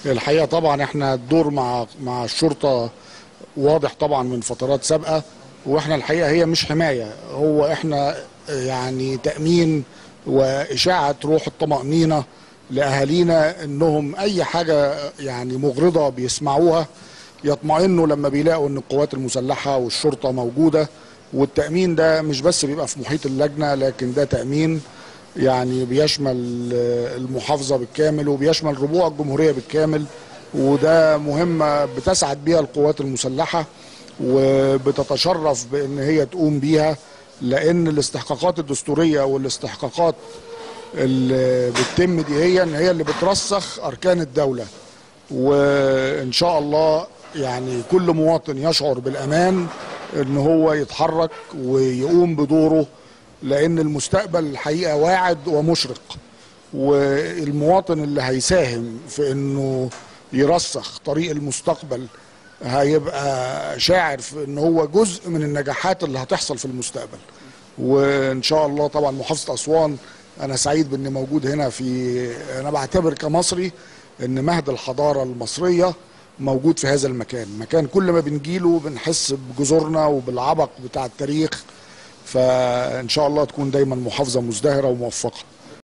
الحقيقه طبعا احنا الدور مع مع الشرطه واضح طبعا من فترات سابقه واحنا الحقيقه هي مش حمايه هو احنا يعني تامين واشاعه روح الطمانينه لاهالينا انهم اي حاجه يعني مغرضه بيسمعوها يطمئنوا لما بيلاقوا ان القوات المسلحه والشرطه موجوده والتامين ده مش بس بيبقى في محيط اللجنه لكن ده تامين يعني بيشمل المحافظه بالكامل وبيشمل ربوع الجمهوريه بالكامل وده مهمه بتسعد بيها القوات المسلحه وبتتشرف بان هي تقوم بيها لان الاستحقاقات الدستوريه والاستحقاقات اللي بتتم دي هي ان هي اللي بترسخ اركان الدوله وان شاء الله يعني كل مواطن يشعر بالامان ان هو يتحرك ويقوم بدوره لان المستقبل الحقيقه واعد ومشرق والمواطن اللي هيساهم في انه يرسخ طريق المستقبل هيبقى شاعر في ان هو جزء من النجاحات اللي هتحصل في المستقبل وان شاء الله طبعا محافظه اسوان انا سعيد باني موجود هنا في انا بعتبر كمصري ان مهد الحضاره المصريه موجود في هذا المكان مكان كل ما بنجيله بنحس بجذورنا وبالعبق بتاع التاريخ فان شاء الله تكون دايما محافظه مزدهره وموفقه